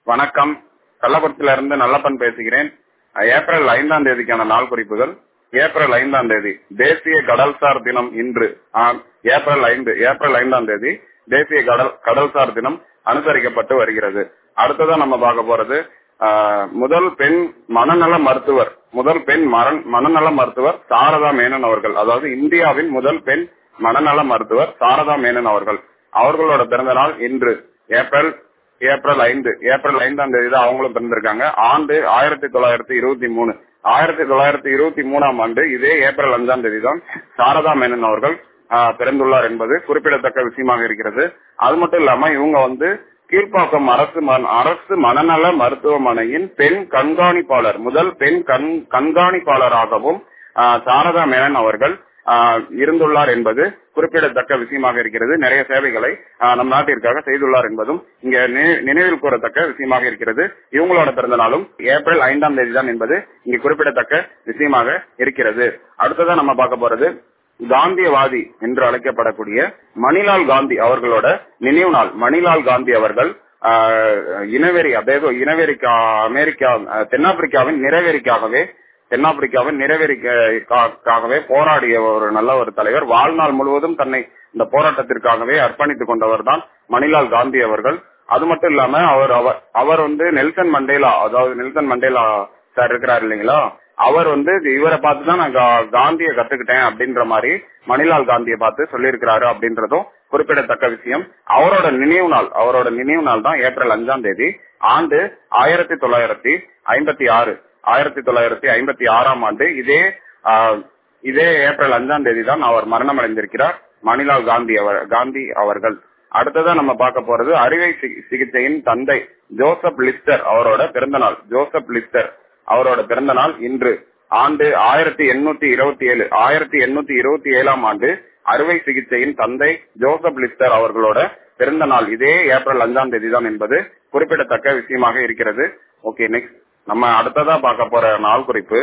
வணக்கம் கள்ளக்குறிச்சியில இருந்து நல்லப்பன் பேசுகிறேன் ஏப்ரல் ஐந்தாம் தேதிக்கான நாள் குறிப்புகள் ஏப்ரல் ஐந்தாம் தேதி தேசிய கடல்சார் தினம் இன்று ஆம், ஏப்ரல் ஐந்து ஏப்ரல் ஐந்தாம் தேதி தேசிய கடல் கடல்சார் தினம் அனுசரிக்கப்பட்டு வருகிறது அடுத்ததா நம்ம பார்க்க போறது ஆஹ், முதல் பெண் மனநல மருத்துவர் முதல் பெண் மரண் மனநல மருத்துவர் சாரதா மேனன் அவர்கள் அதாவது இந்தியாவின் முதல் பெண் மனநல மருத்துவர் சாரதா மேனன் அவர்கள் அவர்களோட பிறந்த நாள் இன்று ஏப்ரல் ஏப்ரல் ஐந்து ஏப்ரல் ஐந்தாம் தேதி தான் அவங்களும் பிறந்திருக்காங்க ஆண்டு ஆயிரத்தி தொள்ளாயிரத்தி இருபத்தி மூணு ஆயிரத்தி தொள்ளாயிரத்தி இருபத்தி மூணாம் ஆண்டு இதே ஏப்ரல் அஞ்சாம் தேதி தான் சாரதா மேனன் அவர்கள் ஆஹ், பிறந்துள்ளார் என்பது குறிப்பிடத்தக்க விஷயமாக இருக்கிறது அது மட்டும் இல்லாம இவங்க வந்து கீழ்ப்பாக்கம் அரசு ம- அரசு மனநல மருத்துவமனையின் பெண் கண்காணிப்பாளர் முதல் பெண் கண் கண்காணிப்பாளராகவும் ஆஹ், சாரதா மேனன் அவர்கள் ஆஹ், இருந்துள்ளார் என்பது குறிப்பிடத்தக்க விஷயமாக இருக்கிறது நிறைய சேவைகளை ஆஹ், நம் நாட்டிற்காக செய்துள்ளார் என்பதும் இங்க நி- நினைவில் கூறத்தக்க விஷயமாக இருக்கிறது இவங்களோட பிறந்த நாளும் ஏப்ரல் ஐந்தாம் தேதி தான் என்பது இங்கு குறிப்பிடத்தக்க விஷயமாக இருக்கிறது அடுத்ததா நம்ம பார்க்க போறது காந்தியவாதி என்று அழைக்கப்படக்கூடிய மணிலால் காந்தி அவர்களோட நினைவு நாள் மணிலால் காந்தி அவர்கள் ஆஹ், இனவெறி அதாவது இனவெறிக்கா அமெரிக்கா ஆஹ், தென்னாப்பிரிக்காவின் நிறவெறிக்காகவே தென்னாப்பிரிக்காவின் நிறைவேறிக்காகவே போராடிய ஒரு நல்ல ஒரு தலைவர் வாழ்நாள் முழுவதும் தன்னை இந்த போராட்டத்திற்காகவே அர்ப்பணித்துக் கொண்டவர் தான் மணிலால் காந்தி அவர்கள் அது மட்டும் இல்லாம அவர் அவர் அவர் வந்து நெல்சன் மண்டேலா அதாவது நெல்சன் மண்டேலா சார் இருக்கிறார் இல்லைங்களா அவர் வந்து இவரை பார்த்து தான் நான் கா- காந்தியை கத்துக்கிட்டேன் அப்படின்ற மாதிரி மணிலால் காந்தியை பார்த்து சொல்லியிருக்கிறாரு அப்படின்றதும் குறிப்பிடத்தக்க விஷயம் அவரோட நினைவு நாள் அவரோட நினைவு நாள் தான் ஏப்ரல் அஞ்சாம் தேதி ஆண்டு ஆயிரத்தி தொள்ளாயிரத்தி ஐம்பத்தி ஆறு ஆயிரத்தி தொள்ளாயிரத்தி ஐம்பத்தி ஆறாம் ஆண்டு இதே ஆஹ், இதே ஏப்ரல் அஞ்சாம் தேதி தான் அவர் மரணம் அடைந்திருக்கிறார் மணிலால் காந்தி அவர் காந்தி அவர்கள் அடுத்ததா நம்ம பார்க்க போறது அறுவை சி- சிகிச்சையின் தந்தை ஜோசப் லிஸ்டர் அவரோட பிறந்த நாள் ஜோசப் லிஸ்டர் அவரோட பிறந்த நாள் இன்று ஆண்டு ஆயிரத்தி எண்ணூத்தி இருபத்தி ஏழு ஆயிரத்தி எண்ணூத்தி இருபத்தி ஏழாம் ஆண்டு அறுவை சிகிச்சையின் தந்தை ஜோசப் லிஸ்டர் அவர்களோட பிறந்த நாள் இதே ஏப்ரல் அஞ்சாம் தேதி தான் என்பது குறிப்பிடத்தக்க விஷயமாக இருக்கிறது ஓகே நெக்ஸ்ட் நம்ம அடுத்ததா பார்க்க போற நாள் குறிப்பு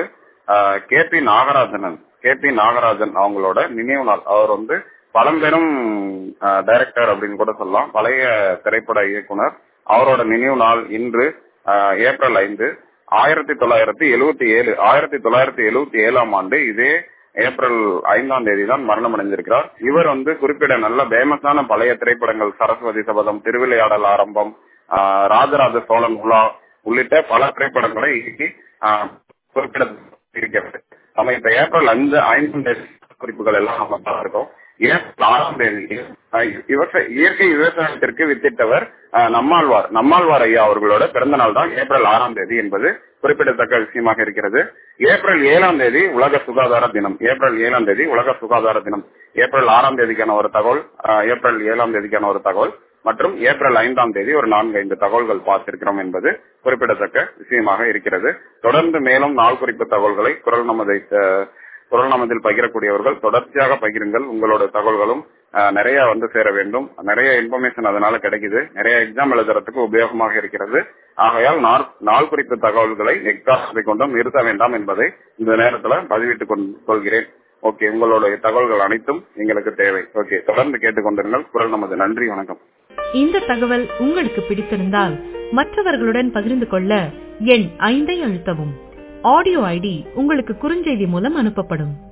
கே பி நாகராஜனன் கே பி நாகராஜன் அவங்களோட நினைவு நாள் அவர் வந்து பழம்பெரும் டைரக்டர் அப்படின்னு கூட சொல்லலாம் பழைய திரைப்பட இயக்குனர் அவரோட நினைவு நாள் இன்று ஆஹ், ஏப்ரல் ஐந்து ஆயிரத்தி தொள்ளாயிரத்தி எழுவத்தி ஏழு ஆயிரத்தி தொள்ளாயிரத்தி எழுவத்தி ஏழாம் ஆண்டு இதே ஏப்ரல் ஐந்தாம் தேதி தான் மரணம் அடைந்திருக்கிறார் இவர் வந்து குறிப்பிட நல்ல பேமஸான பழைய திரைப்படங்கள் சரஸ்வதி சபதம் திருவிளையாடல் ஆரம்பம் ஆஹ், ராஜராஜ சோழன் உலா உள்ளிட்ட பல திரைப்படங்களை இயக்கி ஆஹ், குறிப்பிட இருக்கிறது நம்ம இப்ப ஏப்ரல் அஞ்சு ஐந்தாம் தேதி குறிப்புகள் எல்லாம் நம்ம பார்த்திருக்கோம் ஏப்ரல் ஆறாம் தேதி ஆஹ், விவசாய இயற்கை விவசாயத்திற்கு வித்திட்டவர் ஆஹ், நம்மாழ்வார் நம்மாழ்வார் ஐயா அவர்களோட பிறந்த நாள் தான் ஏப்ரல் ஆறாம் தேதி என்பது குறிப்பிடத்தக்க விஷயமாக இருக்கிறது ஏப்ரல் ஏழாம் தேதி உலக சுகாதார தினம் ஏப்ரல் ஏழாம் தேதி உலக சுகாதார தினம் ஏப்ரல் ஆறாம் தேதிக்கான ஒரு தகவல் ஆஹ், ஏப்ரல் ஏழாம் தேதிக்கான ஒரு தகவல் மற்றும் ஏப்ரல் ஐந்தாம் தேதி ஒரு நான்கு ஐந்து தகவல்கள் பார்த்திருக்கிறோம் என்பது குறிப்பிடத்தக்க விஷயமாக இருக்கிறது தொடர்ந்து மேலும் நாள் குறிப்பு தகவல்களை குரல் நமதை அஹ், குரல் நமதில் பகிரக்கூடியவர்கள் தொடர்ச்சியாக பகிருங்கள் உங்களோட தகவல்களும் அஹ், நிறைய வந்து சேர வேண்டும் நிறைய இன்ஃபர்மேஷன் அதனால கிடைக்குது நிறைய எக்ஸாம் எழுதுறதுக்கு உபயோகமாக இருக்கிறது ஆகையால் நாள்- நாள் குறிப்பு தகவல்களை எக்காரணத்தை கொண்டும் நிறுத்த வேண்டாம் என்பதை இந்த நேரத்துல பதிவிட்டுக் கொள்- கொள்கிறேன் ஓகே உங்களுடைய தகவல்கள் அனைத்தும் எங்களுக்கு தேவை ஓகே தொடர்ந்து கேட்டுக்கொண்டிருங்கள் குரல் நமது நன்றி வணக்கம் இந்த தகவல் உங்களுக்கு பிடித்திருந்தால் மற்றவர்களுடன் பகிர்ந்து கொள்ள எண் ஐந்தை அழுத்தவும் ஆடியோ ஐடி உங்களுக்கு குறுஞ்செய்தி மூலம் அனுப்பப்படும்